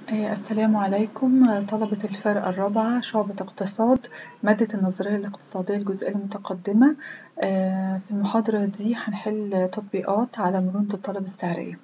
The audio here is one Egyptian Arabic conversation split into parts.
السلام عليكم طلبة الفرقة الرابعة شعبة اقتصاد مادة النظرية الاقتصادية الجزئية المتقدمة في المحاضرة دي هنحل تطبيقات على مرونة الطلب السعرية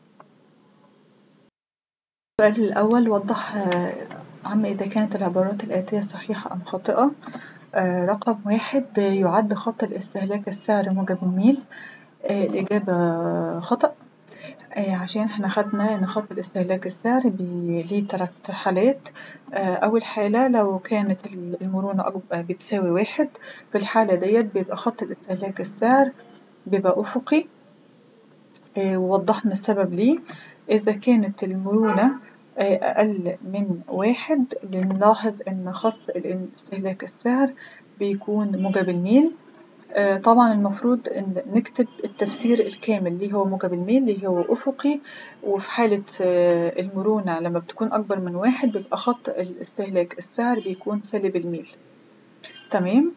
السؤال الأول وضح عما إذا كانت العبارات الآتية صحيحة أم خاطئة رقم واحد يعد خط الاستهلاك السعري موجب الميل الإجابة خطأ عشان احنا خدنا إن خط الاستهلاك السعري ليه تلات حالات أول حالة لو كانت المرونة بتساوي واحد في الحالة ديت بيبقى خط الاستهلاك السعر بيبقى أفقي ووضحنا السبب ليه إذا كانت المرونة أقل من واحد بنلاحظ إن خط استهلاك السعر بيكون موجب الميل طبعا المفروض إن نكتب التفسير الكامل ليه هو موجب الميل ليه هو أفقي وفي حالة المرونة لما بتكون أكبر من واحد بيبقى خط الاستهلاك السعر بيكون سالب الميل تمام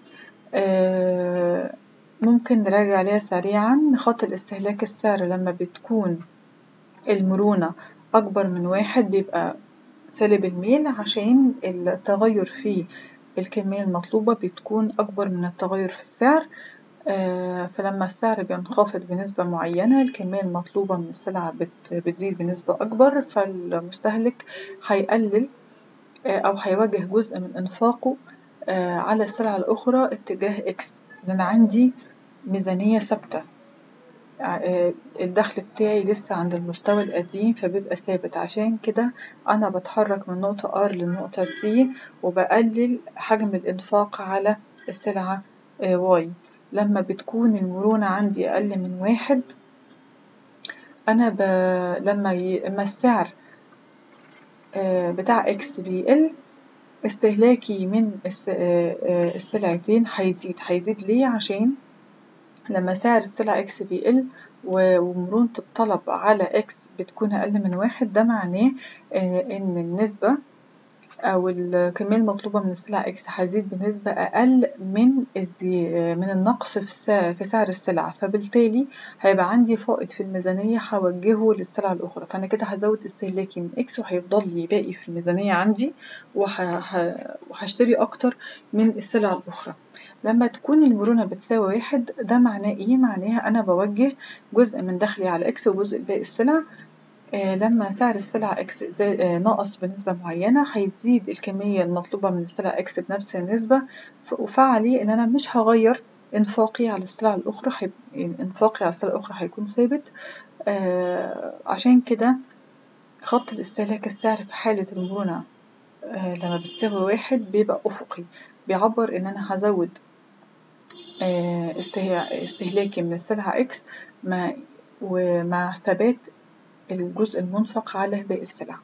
ممكن نراجع عليها سريعا خط الاستهلاك السعر لما بتكون المرونة أكبر من واحد بيبقى سالب الميل عشان التغير في الكمية المطلوبة بتكون أكبر من التغير في السعر فلما السعر بينخفض بنسبة معينة الكمية المطلوبة من السلعة بتزيد بنسبة أكبر فالمستهلك هيقلل أو هيوجه جزء من إنفاقه على السلعة الأخرى اتجاه إكس لأن عندي ميزانية ثابتة الدخل بتاعي لسه عند المستوى القديم فبيبقى ثابت عشان كده أنا بتحرك من نقطة R للنقطة T وبقلل حجم الإنفاق على السلعة Y لما بتكون المرونة عندي أقل من واحد أنا ب... لما ي... لما السعر بتاع إكس بيقل استهلاكي من السلعتين هيزيد هيزيد ليه عشان لما سعر السلعة إكس بيقل ومرونة الطلب على إكس بتكون أقل من واحد ده معناه إن النسبة أو الكمية المطلوبة من السلعة إكس هتزيد بنسبة أقل من من النقص في سعر السلعة فبالتالي هيبقى عندي فائض في الميزانية هوجهه للسلعة الأخرى فأنا كده هزود استهلاكي من إكس وهيفضل لي باقي في الميزانية عندي وهشتري أكتر من السلع الأخرى لما تكون المرونة بتساوي واحد ده معناه إيه؟ معناها أنا بوجه جزء من دخلي على إكس وجزء باقي السلع آه لما سعر السلعة إكس آه نقص بنسبة معينة هيزيد الكمية المطلوبة من السلع إكس بنفس النسبة وفعلي إن أنا مش هغير إنفاقي على السلع الأخرى حي... إنفاقي على السلع الأخرى هيكون ثابت آه عشان كده خط الاستهلاك السعر في حالة المرونة لما بتساوي واحد بيبقى أفقي بيعبر إن أنا هزود استهلاكي من السلعة إكس مع ومع ثبات الجزء المنفق على باقي السلع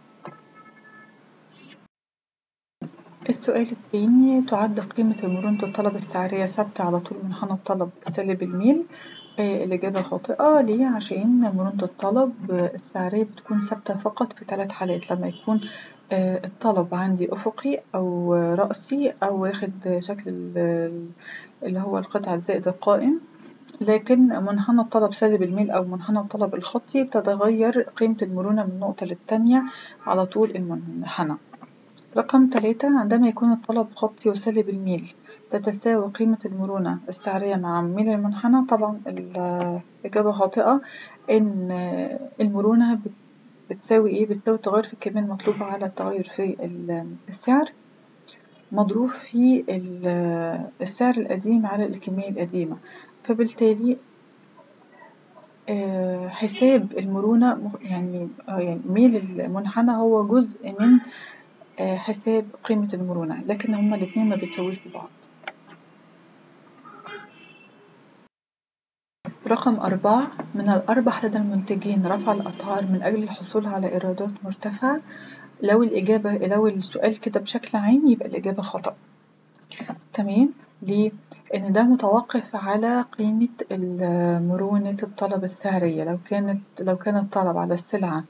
السؤال الثاني تعد قيمة مرونة الطلب السعرية ثابتة على طول منحنى الطلب سالب الميل الإجابة خاطئة ليه؟ عشان مرونة الطلب السعرية بتكون ثابتة فقط في ثلاث حالات لما يكون الطلب عندي أفقي أو رأسي أو واخد شكل اللي هو القطع الزائد القائم لكن منحنى الطلب سالب الميل أو منحنى الطلب الخطي بتتغير قيمة المرونة من نقطة للتانية على طول المنحنى رقم تلاتة عندما يكون الطلب خطي وسالب الميل تتساوي قيمة المرونة السعرية مع ميل المنحنى طبعا الإجابة خاطئة إن المرونة بتساوي إيه؟ بتساوي التغير في الكمية المطلوبة على التغير في السعر مضروب في السعر القديم على الكمية القديمة فبالتالي حساب المرونة يعني يعني ميل المنحنى هو جزء من حساب قيمة المرونة لكن هما الاتنين ما بيتساووش ببعض رقم أربعة من الأربح لدى المنتجين رفع الأسعار من أجل الحصول على إيرادات مرتفعة لو الإجابة لو السؤال كده بشكل عام يبقى الإجابة خطأ تمام ليه؟ إن ده متوقف على قيمة مرونة الطلب السعرية لو كانت لو كان الطلب على السلعة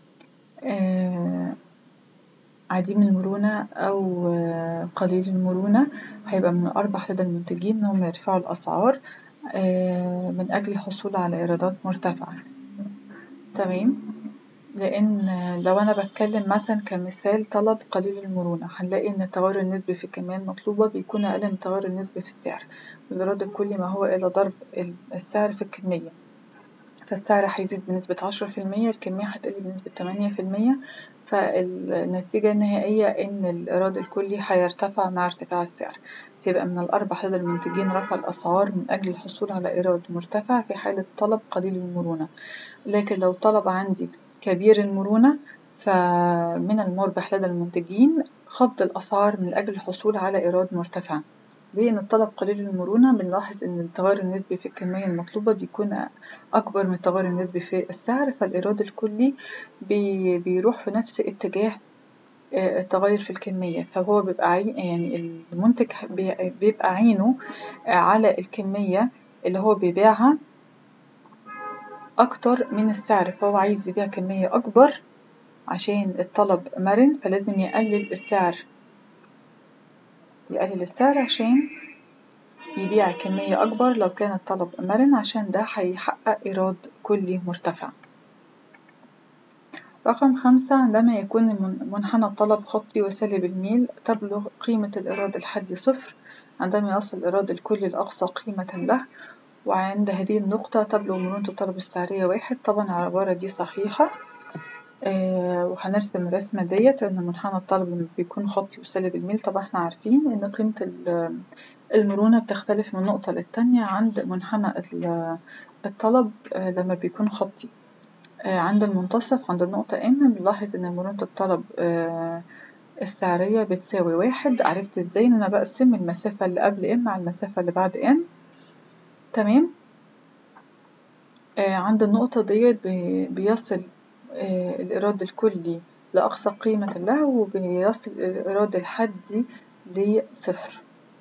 عديم المرونة أو قليل المرونة هيبقى من الأربح لدى المنتجين إنهم يرفعوا الأسعار من أجل الحصول على إيرادات مرتفعة تمام لأن لو أنا بتكلم مثلا كمثال طلب قليل المرونة هنلاقي إن التغير النسبي في الكمية المطلوبة بيكون أقل من التغير النسبي في السعر والإيراد الكلي ما هو إلا ضرب السعر في الكمية فالسعر هيزيد بنسبة عشرة في المية الكمية هتقل بنسبة تمانية في المية فالنتيجة النهائية إن الإيراد الكلي هيرتفع مع ارتفاع السعر فيبقى من الأربح لدى المنتجين رفع الأسعار من أجل الحصول على إيراد مرتفع في حالة طلب قليل المرونة لكن لو طلب عندي كبير المرونة فمن المربح لدى المنتجين خفض الأسعار من أجل الحصول على إيراد مرتفع لأن الطلب قليل المرونة بنلاحظ إن التغير النسبي في الكمية المطلوبة بيكون أكبر من التغير النسبي في السعر فالإيراد الكلي بي بيروح في نفس اتجاه التغير في الكمية فهو بيبقى عين يعني المنتج بيبقى عينه على الكمية اللي هو بيبيعها أكتر من السعر فهو عايز يبيع كمية أكبر عشان الطلب مرن فلازم يقلل السعر يقلل السعر عشان يبيع كمية أكبر لو كان الطلب مرن عشان ده هيحقق إيراد كلي مرتفع رقم خمسة عندما يكون منحنى الطلب خطي وسالب الميل تبلغ قيمة الإيراد الحدي صفر عندما يصل الإيراد الكلي لأقصى قيمة له وعند هذه النقطة تبلغ مرونة الطلب السعرية واحد طبعا العبارة دي صحيحة آه وهنرسم الرسمة ديت إن منحنى الطلب لما بيكون خطي وسالب الميل طبعا احنا عارفين إن قيمة المرونة بتختلف من نقطة للتانية عند منحنى الطلب آه لما بيكون خطي آه عند المنتصف عند النقطة M بنلاحظ إن مرونة الطلب السعرية بتساوي واحد عرفت ازاي إن أنا بقسم المسافة اللي قبل M على المسافة اللي بعد M تمام عند النقطة ديت بيصل الإيراد الكلي لأقصى قيمة له وبيصل الإيراد الحدي لصفر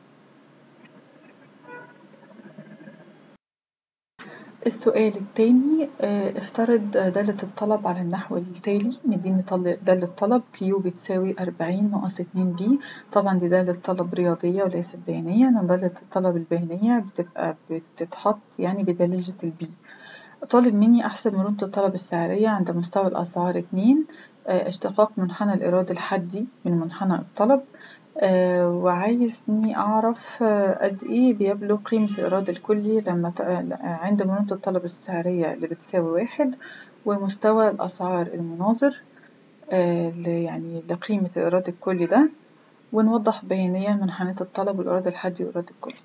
السؤال التاني افترض دالة الطلب على النحو التالي مديني دالة طلب كيو بتساوي أربعين ناقص اتنين بي طبعا دي دالة طلب رياضية وليست بيانية لأن دالة الطلب البيانية بتبقى بتتحط يعني بدليلة البي طالب مني أحسب مرونة الطلب السعرية عند مستوى الأسعار اتنين اشتقاق منحنى الإيراد الحدي من منحنى الطلب أه وعايزني أعرف قد إيه بيبلغ قيمة الإيراد الكلي لما عند مرونة الطلب السعرية اللي بتساوي واحد ومستوى الأسعار المناظر أه يعني لقيمة الإيراد الكلي ده ونوضح بيانيا منحنيات الطلب والإيراد الحدي والإيراد الكلي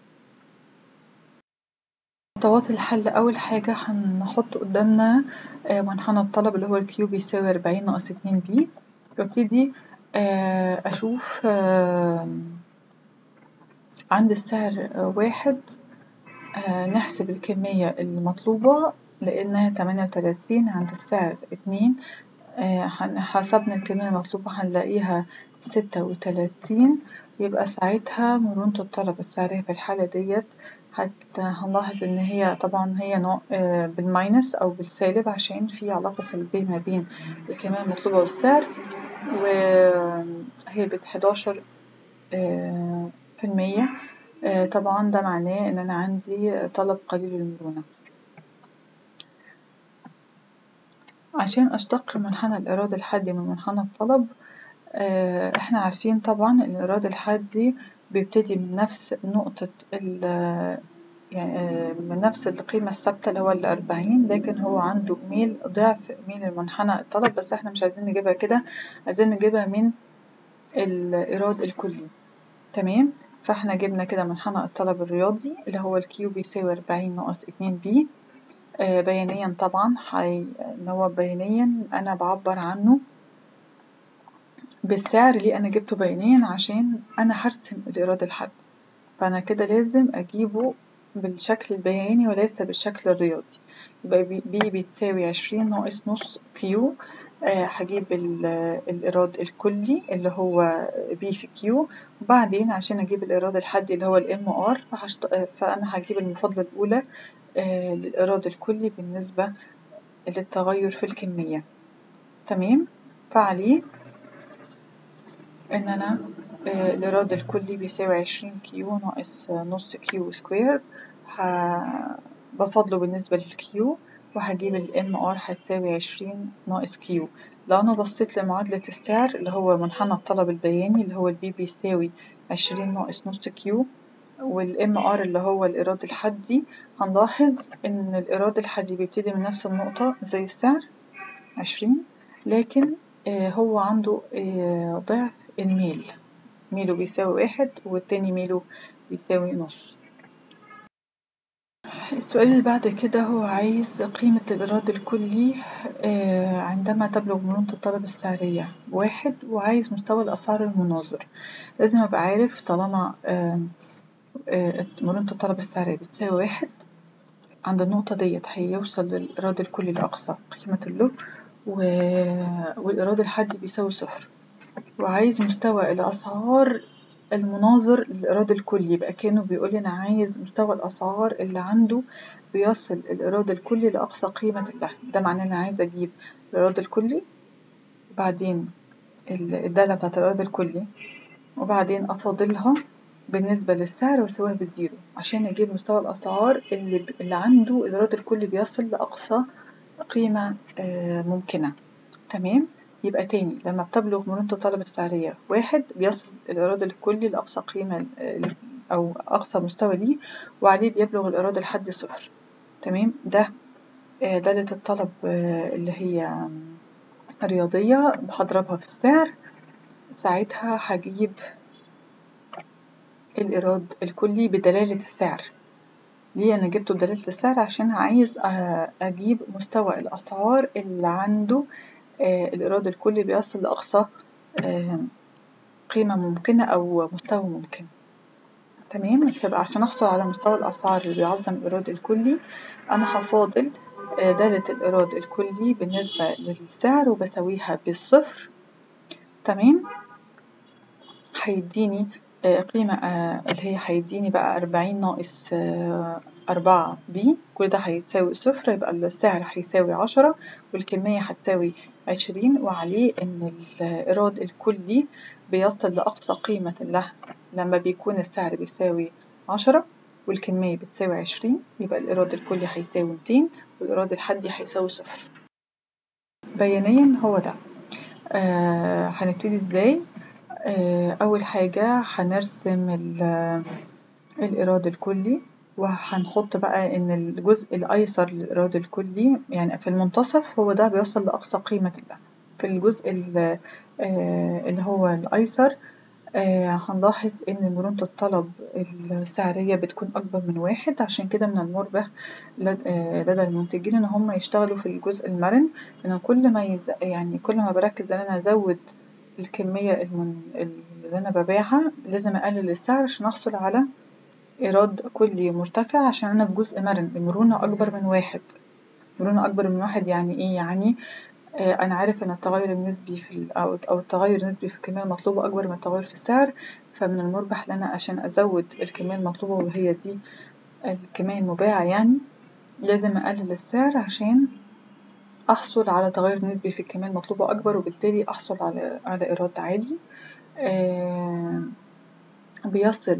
خطوات الحل أول حاجة هنحط قدامنا منحنى الطلب اللي هو الكيو بيساوي أربعين ناقص اتنين بي وابتدي أشوف عند السعر واحد نحسب الكمية المطلوبة لأنها تمانية وتلاتين عند السعر اتنين حسبنا الكمية المطلوبة هنلاقيها ستة وتلاتين يبقى ساعتها مرونة الطلب السعرية في الحالة ديت هنلاحظ إن هي طبعا هي نوع بالماينس أو بالسالب عشان في علاقة سلبية ما بين الكمية المطلوبة والسعر وهي بحداشر في المية طبعا ده معناه إن أنا عندي طلب قليل المرونة عشان أشتق منحنى الإيراد الحدي من منحنى الطلب احنا عارفين طبعا إن الإيراد الحدي بيبتدي من نفس نقطة يعني من نفس القيمة الثابتة اللي هو الأربعين لكن هو عنده ميل ضعف ميل المنحنى الطلب بس احنا مش عايزين نجيبها كده عايزين نجيبها من الإيراد الكلي تمام فاحنا جبنا كده منحنى الطلب الرياضي اللي هو الكيو بيساوي أربعين ناقص اتنين بي آه بيانيا طبعا حي... ان هو بيانيا انا بعبر عنه بالسعر ليه انا جبته بيانيا عشان انا هرسم الايراد الحدي فانا كده لازم اجيبه بالشكل البياني وليس بالشكل الرياضي يبقى بي بتساوي عشرين ناقص نص كيو آه هجيب الإيراد الكلي اللي هو بي في كيو وبعدين عشان أجيب الإيراد الحدي اللي هو الام ار فأنا هجيب المفاضلة الأولى آه للإيراد الكلي بالنسبة للتغير في الكمية تمام فعليه إن أنا آه الإيراد الكلي بيساوي عشرين كيو ناقص نص كيو سكوير بفضله بالنسبة للكيو وهجيب ال MR هتساوي عشرين ناقص Q لو أنا بصيت لمعادلة السعر اللي هو منحنى الطلب البياني اللي هو ال B بيساوي عشرين ناقص نص Q وال MR اللي هو الإيراد الحدي هنلاحظ إن الإيراد الحدي بيبتدي من نفس النقطة زي السعر عشرين لكن هو عنده ضعف الميل ميله بيساوي واحد والتاني ميله بيساوي نص السؤال اللي بعد كده هو عايز قيمة الإيراد الكلي عندما تبلغ مرونة الطلب السعرية واحد وعايز مستوى الأسعار المناظر لازم أبقى عارف طالما مرونة الطلب السعرية بتساوي واحد عند النقطة ديت هيوصل للإيراد الكلي لأقصى قيمة له و... والإيراد الحدي بيساوي صفر وعايز مستوى الأسعار المناظر للإيراد الكلي يبقى كأنه بيقول أنا عايز مستوى الأسعار اللي عنده بيصل الإيراد الكلي لأقصى قيمة له ده معناه إن أنا عايز أجيب الإيراد الكلي وبعدين الدالة بتاعت الإيراد الكلي وبعدين أفاضلها بالنسبة للسعر وأساويها بالزيرو عشان أجيب مستوى الأسعار اللي, اللي عنده الإيراد الكلي بيصل لأقصى قيمة ممكنة تمام يبقى تاني لما بتبلغ مرونة الطلب السعرية واحد بيصل الإيراد الكلي لأقصى قيمة أو أقصى مستوى ليه وعليه بيبلغ الإيراد الحدي صفر تمام ده دالة الطلب اللي هي رياضية هضربها في السعر ساعتها هجيب الإيراد الكلي بدلالة السعر ليه أنا جبته بدلالة السعر عشان عايز أجيب مستوى الأسعار اللي عنده الإيراد الكلي بيصل لأقصى قيمة ممكنة أو مستوى ممكن تمام فيبقى عشان أحصل على مستوى الأسعار اللي بيعظم الإيراد الكلي أنا هفاضل دالة الإيراد الكلي بالنسبة للسعر وبساويها بالصفر تمام هيديني قيمة اللي هي هيديني بقى أربعين ناقص أربعة بي كل ده هيساوي صفر يبقى السعر هيساوي عشرة والكمية هتساوي عشرين وعليه إن الإيراد الكلي بيصل لأقصى قيمة له لما بيكون السعر بيساوي عشرة والكمية بتساوي عشرين يبقى الإيراد الكلي هيساوي ميتين والإيراد الحدي هيساوي صفر بيانيا هو ده آه هنبتدي ازاي آه أول حاجة هنرسم الإيراد الكلي وهنحط بقى إن الجزء الأيسر للإيراد الكلي يعني في المنتصف هو ده بيوصل لأقصى قيمة له في الجزء اللي هو الأيسر هنلاحظ إن مرونة الطلب السعرية بتكون أكبر من واحد عشان كده من المربح لدى المنتجين إن هم يشتغلوا في الجزء المرن إن كل ما يز... يعني كل ما بركز إن أنا أزود الكمية المن... اللي أنا ببيعها لازم أقلل السعر عشان أحصل على إيراد كلي مرتفع عشان أنا في جزء مرن المرونة أكبر من واحد مرونة أكبر من واحد يعني إيه يعني آه أنا عارف إن التغير النسبي في أو أو التغير النسبي في الكمية المطلوبة أكبر من التغير في السعر فمن المربح إن أنا عشان أزود الكمية المطلوبة وهي دي الكمية المباعة يعني لازم أقلل السعر عشان أحصل على تغير نسبي في الكمية المطلوبة أكبر وبالتالي أحصل على على إيراد عالي آه بيصل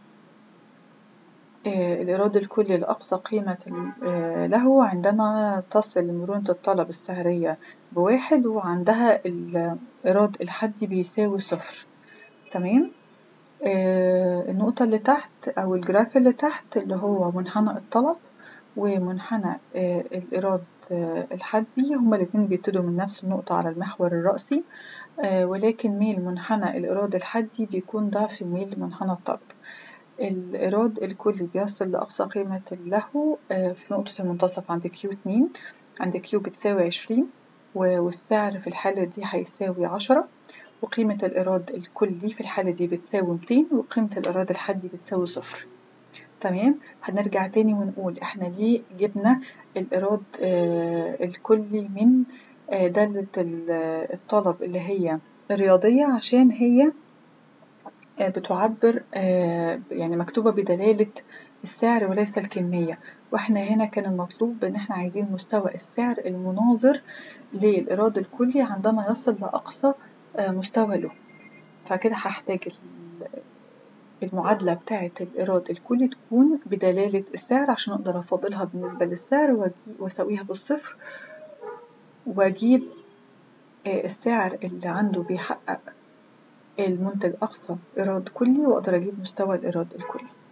الإيراد الكلي لأقصى قيمة له عندما تصل مرونة الطلب السعرية بواحد وعندها الإيراد الحدي بيساوي صفر تمام النقطة اللي تحت أو الجراف اللي تحت اللي هو منحنى الطلب ومنحنى الإيراد الحدي هما الاتنين بيبتدوا من نفس النقطة على المحور الرأسي ولكن ميل منحنى الإيراد الحدي بيكون ضعف ميل منحنى الطلب الإيراد الكلي بيصل لأقصى قيمة له في نقطة المنتصف عند كيو اتنين عند كيو بتساوي عشرين والسعر في الحالة دي هيساوي عشرة وقيمة الإيراد الكلي في الحالة دي بتساوي ميتين وقيمة الإيراد الحدي بتساوي صفر تمام هنرجع تاني ونقول احنا ليه جبنا الإيراد الكلي من دالة الطلب اللي هي الرياضية عشان هي بتعبر يعني مكتوبة بدلالة السعر وليس الكمية واحنا هنا كان المطلوب ان احنا عايزين مستوى السعر المناظر للإيراد الكلي عندما يصل لأقصى مستوى له فكده هحتاج المعادلة بتاعة الإيراد الكلي تكون بدلالة السعر عشان أقدر أفاضلها بالنسبة للسعر وأساويها بالصفر وأجيب السعر اللي عنده بيحقق المنتج أقصى إيراد كلي وأقدر أجيب مستوى الإيراد الكلي.